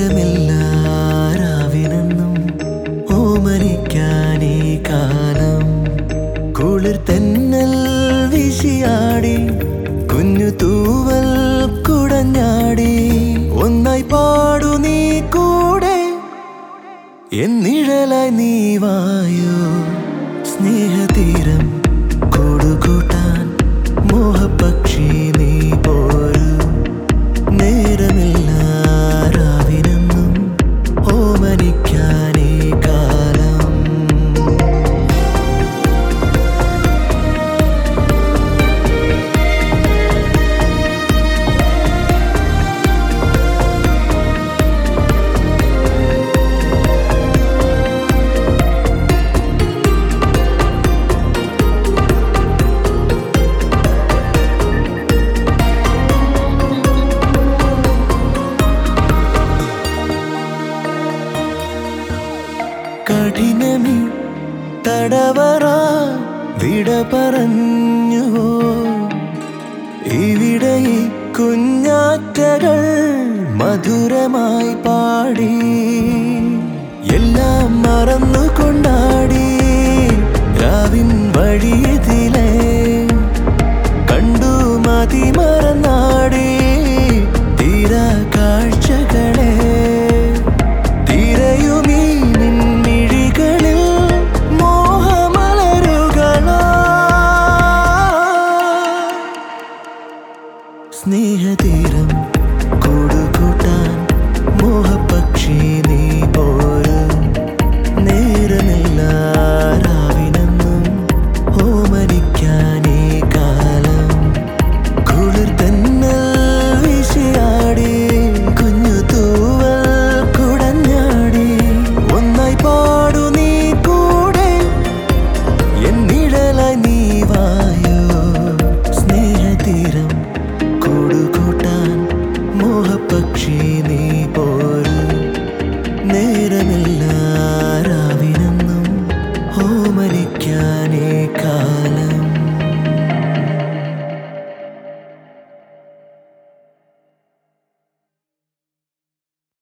നേരമില്ലാരാവിനെന്നും ഓമനിക്കാനീ കാലം കുളിർ തെന്നൽ വിശിയാടി കുഞ്ഞു തൂവൽ കുടഞ്ഞാടി ഒന്നായി പാടു നീ കൂടെ എന്നിഴലായി നീ വായോ സ്നേഹതീരം കൂടുകൂട്ടാൻ മോഹപക്ഷി നീ പോരൂ നേരമില്ല രാവിനെന്നും ഓമനിക്കാനേ കാലം കഠിനമി തടവറ വിട പറഞ്ഞുവോ ഇവിടെ ഈ കുഞ്ഞാറ്റകൾ മധുരമായി പാടി എല്ലാം മറന്നു കൊണ്ടാടി രാവിൻ വഴിയതിലെ കണ്ടു മതിമറ